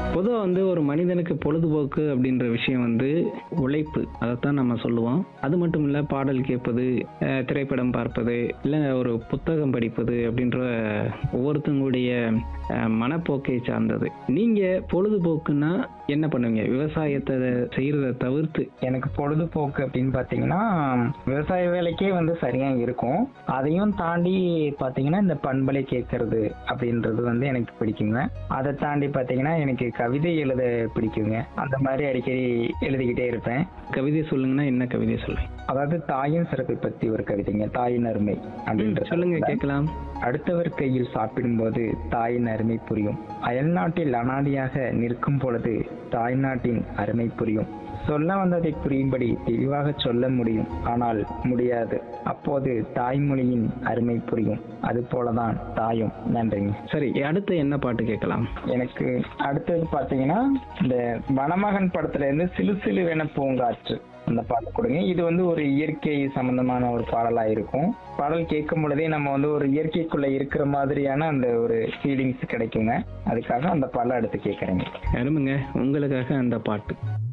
பொதுவாக வந்து ஒரு மனிதனுக்கு பொழுதுபோக்கு அப்படின்ற விஷயம் வந்து உழைப்பு அதைத்தான் நம்ம சொல்லுவோம் அது மட்டும் இல்லை பாடல் கேட்பது அஹ், திரைப்படம் பார்ப்பது இல்லை ஒரு புத்தகம் படிப்பது அப்படின்ற ஒவ்வொருத்தங்களுடைய அஹ், மனப்போக்கை சார்ந்தது நீங்கள் பொழுதுபோக்குன்னா என்ன பண்ணுவீங்க விவசாயத்தை செய்கிறத தவிர்த்து எனக்கு பொழுதுபோக்கு அப்படின்னு பார்த்தீங்கன்னா விவசாய வேலைக்கே வந்து சரியா இருக்கும் அதையும் தாண்டி பார்த்தீங்கன்னா இந்த பண்பலை கேட்கறது அப்படின்றது வந்து எனக்கு பிடிக்குங்க அதை தாண்டி பார்த்தீங்கன்னா எனக்கு கவிதை எழுத பிடிக்குங்க அந்த மாதிரி அடிக்கடி எழுதிக்கிட்டே இருப்பேன் கவிதை சொல்லுங்கன்னா என்ன கவிதை சொல்லுங்க அதாவது தாயின் சிறப்பை பத்தி ஒரு கவிதைங்க தாயின் அருமை அப்படின்ற சொல்லுங்க தலைப்புல. கேட்கலாம் அடுத்தவர் கையில் சாப்பிடும்போது தாயின் அருமை புரியும் அயல்நாட்டில் அனாதியாக நிற்கும் பொழுது தாய்நாட்டின் அருமை புரியும் சொல்ல வந்ததை புரியும்படி தெளிவாக சொல்ல முடியும் ஆனால் முடியாது அப்போது தாய்மொழியின் அருமை புரியும் அது போலதான் தாயும் நன்றிங்க சரி அடுத்து என்ன பாட்டு கேட்கலாம் எனக்கு அடுத்தது பாத்தீங்கன்னா இந்த வனமகன் படத்துல இருந்து சிலு சிலுவென பூங்காற்று அந்த பாட்டு கொடுங்க இது வந்து ஒரு இயற்கை சம்பந்தமான ஒரு பாடலா இருக்கும் பாடல் கேட்கும் பொழுதே நம்ம வந்து ஒரு இயற்கைக்குள்ள இருக்கிற மாதிரியான அந்த ஒரு ஃபீலிங்ஸ் கிடைக்குங்க அதுக்காக அந்த பாடலை அடுத்து கேட்கறேங்க அருமைங்க உங்களுக்காக அந்த பாட்டு